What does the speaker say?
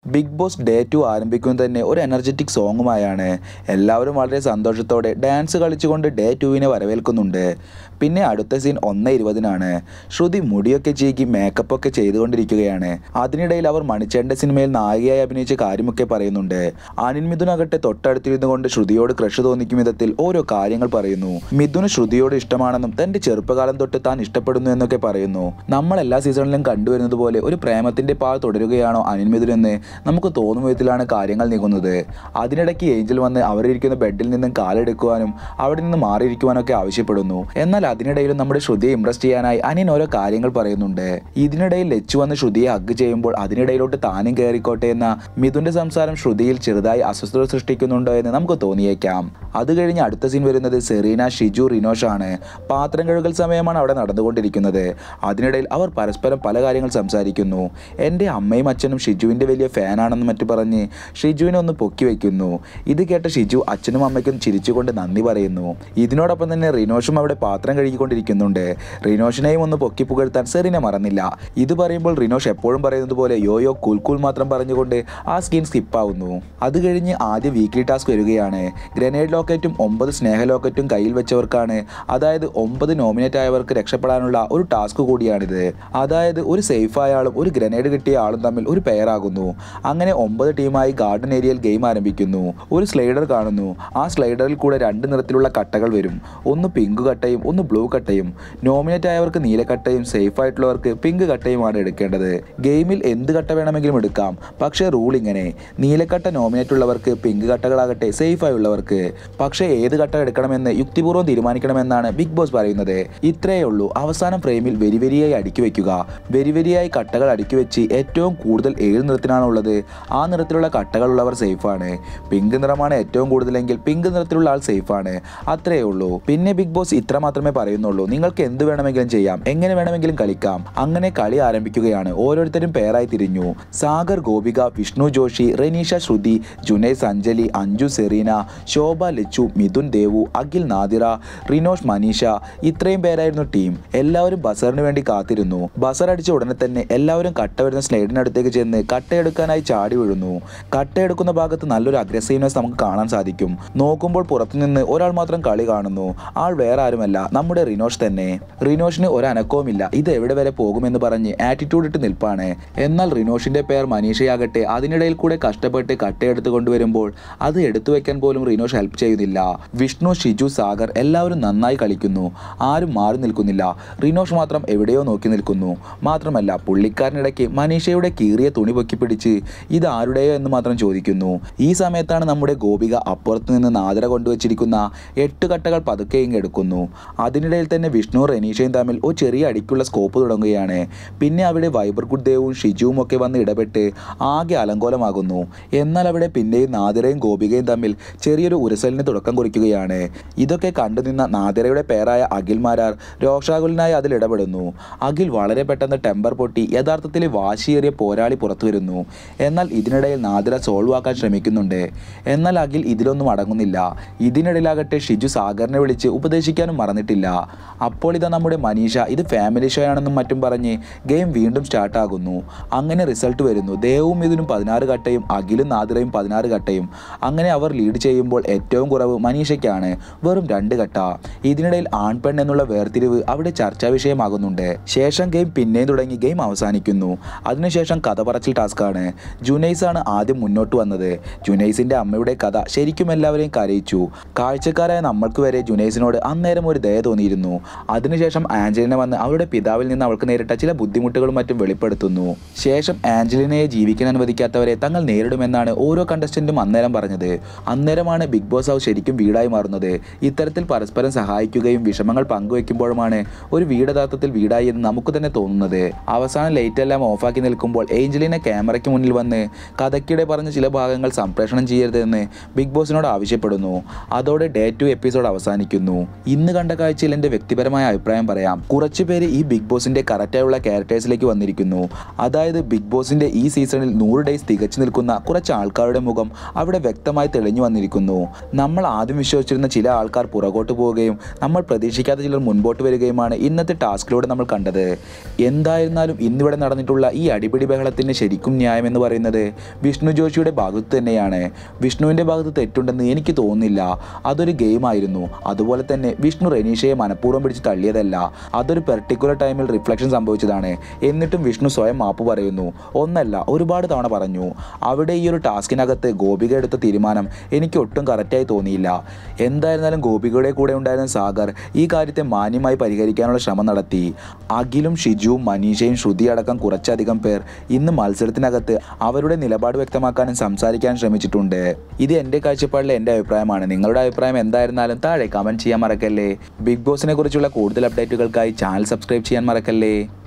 big boss day to ആരംഭിക്കുന്നത് തന്നെ ഒരു എനർജറ്റിക് സോങ്ങുമായാണ് എല്ലാവരും വളരെ സന്തോഷത്തോടെ ഡാൻസ് കളിച്ചുകൊണ്ട് ഡേ ടുവിനെ വരവേൽക്കുന്നുണ്ട് പിന്നെ അടുത്ത സീൻ ഒന്ന് ഇരുപതിനാണ് ശ്രുതി മുടിയൊക്കെ ചീക്കി മേക്കപ്പ് ഒക്കെ ചെയ്തുകൊണ്ടിരിക്കുകയാണ് അതിനിടയിൽ അവർ മണിച്ചേണ്ട സിനിമയിൽ നായികയായി അഭിനയിച്ച കാര്യമൊക്കെ പറയുന്നുണ്ട് അനിൽ മിഥുനാകട്ടെ തൊട്ടടുത്തിരുന്നു കൊണ്ട് ശ്രുതിയോട് ക്രഷ് തോന്നിക്കും വിധത്തിൽ ഓരോ കാര്യങ്ങൾ പറയുന്നു മിഥുന് ശ്രുതിയോട് ഇഷ്ടമാണെന്നും തന്റെ ചെറുപ്പകാലം തൊട്ട് താൻ ഇഷ്ടപ്പെടുന്നു എന്നൊക്കെ പറയുന്നു നമ്മൾ എല്ലാ സീസണിലും കണ്ടുവരുന്നത് പോലെ ഒരു പ്രേമത്തിന്റെ പാൽ തുടരുകയാണോ അനിൽ മിഥുൻ എന്ന് നമുക്ക് തോന്നും വിധത്തിലാണ് കാര്യങ്ങൾ നീങ്ങുന്നത് അതിനിടയ്ക്ക് ഏഞ്ചൽ വന്ന് അവരിയ്ക്കുന്ന ബെഡിൽ നിന്നും കാലെടുക്കുവാനും അവിടെ നിന്ന് മാറിയിരിക്കുവാനൊക്കെ ആവശ്യപ്പെടുന്നു എന്നാൽ അതിനിടയിലും നമ്മുടെ ശ്രുതിയെ ഇംപ്രസ് ചെയ്യാനായി അനിയൻ ഓരോ കാര്യങ്ങൾ പറയുന്നുണ്ട് ഇതിനിടയിൽ ലച്ചു വന്ന് ശ്രുതിയെ ഹഗ് ചെയ്യുമ്പോൾ അതിനിടയിലോട്ട് താനും കയറിക്കോട്ടെ എന്ന മിഥുന്റെ സംസാരം ശ്രുതിയിൽ ചെറുതായി അസ്വസ്ഥത സൃഷ്ടിക്കുന്നുണ്ടോ എന്ന് നമുക്ക് തോന്നിയേക്കാം അത് കഴിഞ്ഞ് അടുത്ത സീൻ വരുന്നത് സെറീന ഷിജു റിനോഷ് ആണ് പാത്രം കഴുകൽ സമയമാണ് അവിടെ നടന്നുകൊണ്ടിരിക്കുന്നത് അതിനിടയിൽ അവർ പരസ്പരം പല കാര്യങ്ങൾ സംസാരിക്കുന്നു എൻ്റെ അമ്മയും അച്ഛനും ഷിജുവിൻ്റെ വലിയ ഫാനാണെന്ന് മറ്റു പറഞ്ഞ് ഷിജുവിനെ ഒന്ന് പൊക്കി വയ്ക്കുന്നു ഇത് കേട്ട ഷിജു അച്ഛനും അമ്മയ്ക്കും ചിരിച്ചുകൊണ്ട് നന്ദി പറയുന്നു ഇതിനോടൊപ്പം തന്നെ റിനോഷും അവിടെ പാത്രം കഴുകിക്കൊണ്ടിരിക്കുന്നുണ്ട് റിനോഷിനെയും ഒന്ന് പൊക്കി പുകഴ്ത്താൻ സെറീന മറന്നില്ല ഇത് പറയുമ്പോൾ റിനോഷ് എപ്പോഴും പറയുന്നത് പോലെ യോയോ കൂൽ കൂൽ മാത്രം പറഞ്ഞുകൊണ്ട് ആ സ്കീൻ സ്കിപ്പാവുന്നു അത് കഴിഞ്ഞ് ആദ്യ വീക്ക്ലി ടാസ്ക് വരികയാണ് ഗ്രനേഡ് ലോക്കറ്റും ഒമ്പത് സ്നേഹ ലോക്കറ്റും കയ്യിൽ വെച്ചവർക്കാണ് അതായത് ഒമ്പത് നോമിനേറ്റ് ആയവർക്ക് രക്ഷപ്പെടാനുള്ള ഒരു ടാസ്ക് കൂടിയാണിത് അതായത് ഒരു സേഫായ ആളും ഒരു ഗ്രനേഡ് കിട്ടിയ ആളും തമ്മിൽ ഒരു പെയറാകുന്നു അങ്ങനെ ഒമ്പത് ടീമായി ഗാർഡൻ ഏരിയയിൽ ഗെയിം ആരംഭിക്കുന്നു ഒരു സ്ലൈഡർ കാണുന്നു ആ സ്ലൈഡറിൽ കൂടെ രണ്ട് നിറത്തിലുള്ള കട്ടകൾ വരും ഒന്ന് പിങ്ക് കട്ടയും ഒന്ന് ബ്ലൂ കട്ടയും നോമിനേറ്റ് ആയവർക്ക് നീല കട്ടയും സേഫ് ആയിട്ടുള്ളവർക്ക് പിങ്ക് കട്ടയുമാണ് എടുക്കേണ്ടത് ഗെയിമിൽ എന്ത് കട്ട വേണമെങ്കിലും എടുക്കാം പക്ഷേ റൂൾ ഇങ്ങനെ നീലക്കട്ട നോമിനേറ്റ് ഉള്ളവർക്ക് പിങ്ക് കട്ടകളാകട്ടെ സേഫ് ആയുള്ളവർക്ക് പക്ഷേ ഏത് കട്ട എടുക്കണമെന്ന് യുക്തിപൂർവ്വം തീരുമാനിക്കണമെന്നാണ് ബിഗ് ബോസ് പറയുന്നത് ഇത്രയേ ഉള്ളൂ അവസാനം ഫ്രെയിമിൽ വെരി വെരിയായി അടുക്കി വെക്കുക വെരി വെരിയായി കട്ടകൾ അടുക്കി വെച്ച് ഏറ്റവും കൂടുതൽ ഏത് നിറത്തിനാണുള്ളത് ആ നിറത്തിലുള്ള കട്ടകളുള്ളവർ സേഫാണ് പിങ്ക് നിറമാണ് ഏറ്റവും കൂടുതലെങ്കിൽ പിങ്ക് നിറത്തിലുള്ള ആൾ സേഫാണ് അത്രയേ ഉള്ളൂ പിന്നെ ബിഗ് ബോസ് ഇത്ര മാത്രമേ പറയുന്നുള്ളൂ നിങ്ങൾക്ക് എന്ത് വേണമെങ്കിലും ചെയ്യാം എങ്ങനെ വേണമെങ്കിലും കളിക്കാം അങ്ങനെ കളി ആരംഭിക്കുകയാണ് ഓരോരുത്തരും പേരായി തിരിഞ്ഞു സാഗർ ഗോപിക വിഷ്ണു ജോഷി റെനീഷ ശ്രുതി ജുനൈസ് അഞ്ജലി അഞ്ജു സെറീന ശോഭ ലച്ചു മിഥുൻ ദേവു അഖിൽ നാദിറ റിനോഷ് മനീഷ ഇത്രയും പേരായിരുന്നു ടീം എല്ലാവരും ബസറിന് വേണ്ടി കാത്തിരുന്നു ബസർ അടിച്ച ഉടനെ തന്നെ എല്ലാവരും കട്ട വരുന്ന സ്ലൈഡിനടുത്തേക്ക് ചെന്ന് കട്ടയെടുക്കാനായി ചാടി വീഴുന്നു കട്ടയെടുക്കുന്ന ഭാഗത്ത് നല്ലൊരു അഗ്രസീവ്നെസ് നമുക്ക് കാണാൻ സാധിക്കും നോക്കുമ്പോൾ പുറത്തുനിന്ന് ഒരാൾ മാത്രം കളി കാണുന്നു ആൾ വേറെ ആരുമല്ല നമ്മുടെ റിനോഷ് തന്നെ റിനോഷിന് ഒരു അനക്കവുമില്ല ഇത് എവിടെ വരെ പോകുമെന്ന് പറഞ്ഞ് ആറ്റിറ്റ്യൂഡ് ഇട്ട് നിൽപ്പാണ് എന്നാൽ റിനോഷിന്റെ പേർ മനീഷയാകട്ടെ അതിനിടയിൽ കൂടെ കഷ്ടപ്പെട്ട് കട്ടയെടുത്ത് കൊണ്ടുവരുമ്പോൾ അത് എടുത്തു വെക്കാൻ പോലും റിനോഷ് ഹെൽപ്പ് ചെയ്യുന്നില്ല വിഷ്ണു ഷിജു സാഗർ എല്ലാവരും നന്നായി കളിക്കുന്നു ആരും മാറി നിൽക്കുന്നില്ല റിനോഷ് മാത്രം എവിടെയോ നോക്കി നിൽക്കുന്നു മാത്രമല്ല പുള്ളിക്കാരനിടയ്ക്ക് മനീഷയുടെ കീറിയ തുണി പൊക്കി പിടിച്ച് ഇത് ആരുടെയോ എന്ന് മാത്രം ചോദിക്കുന്നു ഈ സമയത്താണ് നമ്മുടെ ഗോപിക അപ്പുറത്ത് നിന്ന് നാദര കൊണ്ടുവച്ചിരിക്കുന്ന എട്ട് കട്ടകൾ പതുക്കെ ഇങ്ങ് എടുക്കുന്നു അതിനിടയിൽ തന്നെ വിഷ്ണു റെനീഷയും തമ്മിൽ ഒരു ചെറിയ അടിക്കുള്ള സ്കോപ്പ് തുടങ്ങുകയാണ് പിന്നെ അവിടെ വൈബർ ദേവും ഷിജുവും ഒക്കെ വന്ന് ഇടപെട്ട് ആകെ അലങ്കോലമാകുന്നു എന്നാൽ അവിടെ പിന്നെയും നാദിറയും ഗോപികയും തമ്മിൽ ചെറിയൊരു ഉരസലിന് തുടക്കം കുറിക്കുകയാണ് ഇതൊക്കെ കണ്ടു നിന്ന നാദിറയുടെ പേരായ അഖിൽ മാരാർ രോഷാകുലനായി അതിൽ ഇടപെടുന്നു അഖിൽ വളരെ പെട്ടെന്ന് ടെമ്പർ പൊട്ടി യഥാർത്ഥത്തിൽ വാശിയേറിയ പോരാളി പുറത്തു വരുന്നു എന്നാൽ ഇതിനിടയിൽ നാദിറ സോൾവ് ആക്കാൻ ശ്രമിക്കുന്നുണ്ട് എന്നാൽ അഖിൽ ഇതിലൊന്നും അടങ്ങുന്നില്ല ഇതിനിടയിലാകട്ടെ ഷിജു സാഗറിനെ വിളിച്ച് ഉപദേശിക്കാനും മറന്നിട്ടില്ല അപ്പോൾ ഇതാ നമ്മുടെ മനീഷ ഇത് ഫാമിലി ഷോ ആണെന്നും മറ്റും പറഞ്ഞ് ഗെയിം വീണ്ടും സ്റ്റാർട്ടാകുന്നു അങ്ങനെ റിസൾട്ട് വരുന്നു ദേവും ഇതിനും പതിനാറ് കട്ടയും അഖിലും നാദിറയും പതിനാറ് കട്ടയും അങ്ങനെ അവർ ലീഡ് ചെയ്യുമ്പോൾ ഏറ്റവും കുറവ് മനീഷയ്ക്കാണ് വെറും രണ്ട് കട്ട ഇതിനിടയിൽ ആൺപെൺ എന്നുള്ള വേർതിരിവ് അവിടെ ചർച്ചാ വിഷയമാകുന്നുണ്ട് ശേഷം ഗെയിം പിന്നെയും തുടങ്ങി ഗെയിം അവസാനിക്കുന്നു അതിനുശേഷം കഥ പറച്ചിൽ ടാസ്ക്കാണ് ജുനൈസ് ആണ് ആദ്യം മുന്നോട്ട് വന്നത് ജുനൈസിന്റെ അമ്മയുടെ കഥ ശരിക്കും എല്ലാവരെയും കരയിച്ചു കാഴ്ചക്കാരായ നമ്മൾക്ക് വരെ ജുനൈസിനോട് അന്നേരം ഒരു ദയ തോന്നിയിരുന്നു അതിനുശേഷം ആഞ്ചലിന വന്ന് അവരുടെ പിതാവിൽ നിന്ന് അവൾക്ക് നേരിട്ട ചില ബുദ്ധിമുട്ടുകളും മറ്റും വെളിപ്പെടുത്തുന്നു ശേഷം ആഞ്ചലിനയെ ജീവിക്കാൻ അനുവദിക്കാത്തവരെ തങ്ങൾ നേരിടുമെന്നാണ് ഓരോ കണ്ടസ്റ്റന്റും അന്നേരം പറഞ്ഞത് അന്നേരമാണ് ബിഗ് ബോസ് ഹൗസ് ശരിക്കും വീടായി മാറുന്നത് ഇത്തരത്തിൽ പരസ്പരം സഹായിക്കുകയും വിഷമങ്ങൾ പങ്കുവെക്കുമ്പോഴുമാണ് ഒരു വീട് യഥാർത്ഥത്തിൽ വീടായി എന്ന് നമുക്ക് തന്നെ തോന്നുന്നത് അവസാനം ലൈറ്റ് എല്ലാം ഓഫാക്കി നിൽക്കുമ്പോൾ ഏഞ്ചലിനെ ക്യാമറയ്ക്ക് മുന്നിൽ വന്ന് കഥയ്ക്കിടെ പറഞ്ഞ ചില ഭാഗങ്ങൾ സംപ്രേഷണം ചെയ്യരുതെന്ന് ബിഗ് ബോസിനോട് ആവശ്യപ്പെടുന്നു അതോടെ ഡേ ടു എപ്പിസോഡ് അവസാനിക്കുന്നു ഇന്ന് കണ്ട കാഴ്ചയിൽ എൻ്റെ വ്യക്തിപരമായ അഭിപ്രായം പറയാം കുറച്ചു പേര് ഈ ബിഗ് ബോസിന്റെ കറക്റ്റായുള്ള ക്യാരക്ടേഴ്സിലേക്ക് വന്നിരിക്കുന്നു അതായത് ബിഗ് ബോസിന്റെ ഈ സീസണിൽ നൂറ് ഡേയ്സ് തികച്ചു നിൽക്കുന്ന കുറച്ച് ആൾക്കാരുടെ മുഖം അവിടെ വ്യക്തമായി തെളിഞ്ഞു വന്നിരിക്കുന്നു നമ്മൾ ആദ്യം വിശ്വസിച്ചിരുന്ന ചില ആൾക്കാർ പുറകോട്ട് പോവുകയും നമ്മൾ പ്രതീക്ഷിക്കാത്ത ചിലർ മുൻപോട്ട് വരികയുമാണ് ഇന്നത്തെ ടാസ്കിലൂടെ നമ്മൾ കണ്ടത് എന്തായിരുന്നാലും ഇന്നിവിടെ നടന്നിട്ടുള്ള ഈ അടിപിടി ബഹളത്തിന് ശരിക്കും ന്യായമെന്ന് എന്ന് പറയുന്നത് വിഷ്ണു ജോഷിയുടെ ഭാഗത്ത് തന്നെയാണ് വിഷ്ണുവിൻ്റെ ഭാഗത്ത് തെറ്റുണ്ടെന്ന് എനിക്ക് തോന്നുന്നില്ല അതൊരു ഗെയിമായിരുന്നു അതുപോലെ തന്നെ വിഷ്ണു റെനീഷയെ മനഃപൂർവ്വം പിടിച്ച് തള്ളിയതല്ല അതൊരു പെർട്ടിക്കുലർ ടൈമിൽ റിഫ്ലക്ഷൻ സംഭവിച്ചതാണ് എന്നിട്ടും വിഷ്ണു സ്വയം മാപ്പ് പറയുന്നു ഒന്നല്ല ഒരുപാട് തവണ പറഞ്ഞു അവിടെ ഈ ഒരു ടാസ്കിനകത്ത് ഗോപിക എടുത്ത തീരുമാനം എനിക്ക് ഒട്ടും കറക്റ്റായി തോന്നിയില്ല എന്തായിരുന്നാലും ഗോപികയുടെ കൂടെ ഉണ്ടായിരുന്ന സാഗർ ഈ കാര്യത്തെ മാന്യമായി പരിഹരിക്കാനുള്ള ശ്രമം നടത്തി അഖിലും ഷിജുവും മനീഷയും ശ്രുതി അടക്കം കുറച്ചധികം പേർ ഇന്ന് മത്സരത്തിനകത്ത് അവരുടെ നിലപാട് വ്യക്തമാക്കാനും സംസാരിക്കാനും ശ്രമിച്ചിട്ടുണ്ട് ഇത് എൻ്റെ കാഴ്ചപ്പാടിലെ എൻ്റെ അഭിപ്രായമാണ് നിങ്ങളുടെ അഭിപ്രായം എന്തായിരുന്നാലും താഴെ കമൻറ്റ് ചെയ്യാൻ മറക്കല്ലേ ബിഗ് ബോസിനെ കുറിച്ചുള്ള കൂടുതൽ അപ്ഡേറ്റുകൾക്കായി ചാനൽ സബ്സ്ക്രൈബ് ചെയ്യാൻ മറക്കല്ലേ